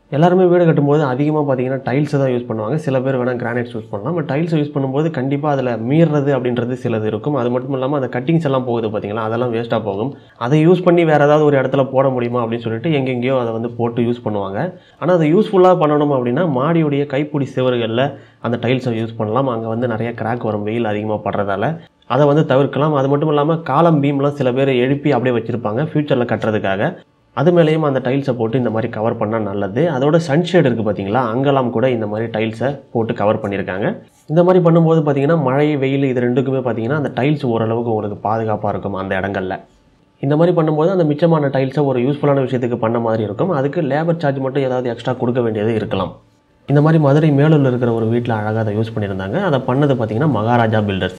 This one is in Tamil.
எல்லாருமே வீடு கட்டும்போது அதிகமாக பார்த்தீங்கன்னா டைல்ஸை தான் யூஸ் பண்ணுவாங்க சில பேர் வேணால் கிரானைட்ஸ் யூஸ் பண்ணலாம் பட் டைல்ஸை யூஸ் பண்ணும்போது கண்டிப்பாக அதில் மீறுறது அப்படின்றது சிலது இருக்கும் அது மட்டும் இல்லாமல் அந்த கட்டிங்ஸ் எல்லாம் போகுது பார்த்தீங்களா அதெல்லாம் வேஸ்ட்டாக போகும் அதை யூஸ் பண்ணி வேறு ஏதாவது ஒரு இடத்துல போட முடியுமா அப்படின்னு சொல்லிட்டு எங்கெங்கேயோ அதை வந்து போட்டு யூஸ் பண்ணுவாங்க ஆனால் அதை யூஸ்ஃபுல்லாக பண்ணணும் அப்படின்னா மாடியுடைய கைப்பிடி சுவர்களில் அந்த டைல்ஸை யூஸ் பண்ணலாம் அங்கே வந்து நிறைய கிராக் வரும் வெயில் அதிகமாக படுறதால அதை வந்து தவிர்க்கலாம் அது மட்டும் இல்லாமல் காலம் பீம்லாம் சில பேர் எழுப்பி அப்படியே வச்சுருப்பாங்க ஃப்யூச்சரில் கட்டுறதுக்காக அது மேலேயும் அந்த டைல்ஸை போட்டு இந்த மாதிரி கவர் பண்ணால் நல்லது அதோட சன்ஷேட் இருக்குது பார்த்தீங்களா அங்கெல்லாம் கூட இந்த மாதிரி டைல்ஸை போட்டு கவர் பண்ணியிருக்காங்க இந்த மாதிரி பண்ணும்போது பார்த்தீங்கன்னா மழை வெயில் இது ரெண்டுக்குமே பார்த்தீங்கன்னா அந்த டைல்ஸ் ஓரளவுக்கு உங்களுக்கு பாதுகாப்பாக இருக்கும் அந்த இடங்கள்ல இந்த மாதிரி பண்ணும்போது அந்த மிச்சமான டைல்ஸை ஒரு யூஸ்ஃபுல்லான விஷயத்துக்கு பண்ண மாதிரி இருக்கும் அதுக்கு லேபர் சார்ஜ் மட்டும் ஏதாவது எக்ஸ்ட்ரா கொடுக்க வேண்டியது இருக்கலாம் இந்த மாதிரி மதுரை மேலூரில் இருக்கிற ஒரு வீட்டில் அழகாக அதை யூஸ் பண்ணியிருந்தாங்க அதை பண்ணது பார்த்தீங்கன்னா மகாராஜா பில்டர்ஸ்